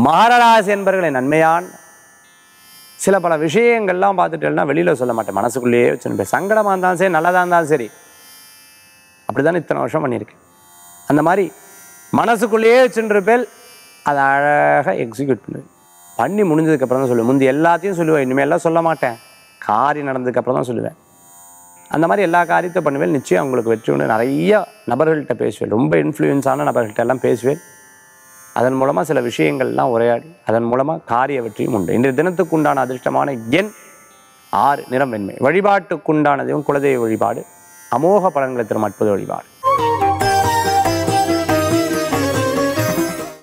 மகராசி என்பர்களை நன்மையான் சில பல விஷயங்கள்லாம் பார்த்துட்டேன்னா வெளியில் சொல்ல மாட்டேன் மனசுக்குள்ளேயே வச்சுருப்பேன் சங்கடமாக இருந்தாலும் சரி நல்லதாக இருந்தாலும் சரி அப்படி தானே இத்தனை வருஷம் பண்ணியிருக்கேன் அந்த மாதிரி மனசுக்குள்ளேயே வச்சுருப்பேன் அதை அழகாக எக்ஸிக்யூட் பண்ணுவேன் பண்ணி முடிஞ்சதுக்கப்புறம் தான் சொல்லுவேன் முந்தி எல்லாத்தையும் சொல்லுவேன் இனிமேல்லாம் சொல்ல மாட்டேன் காரியம் நடந்ததுக்கப்புறம் தான் சொல்லுவேன் அந்த மாதிரி எல்லா காரியத்தையும் பண்ணுவேன் நிச்சயம் உங்களுக்கு வெற்றி உண்டு நிறைய நபர்கள்ட்ட பேசுவேன் ரொம்ப இன்ஃப்ளூயன்ஸான நபர்கள்ட்ட எல்லாம் பேசுவேன் அதன் மூலமாக சில விஷயங்கள்லாம் உரையாடி அதன் மூலமாக காரிய வெற்றியும் உண்டு இன்றைய தினத்துக்கு உண்டான அதிர்ஷ்டமான எண் ஆறு நிறம் வெண்மை வழிபாட்டுக்குண்டான தெய்வம் குலதெய்வ வழிபாடு அமோக பலன்களை தரும் அற்புத வழிபாடு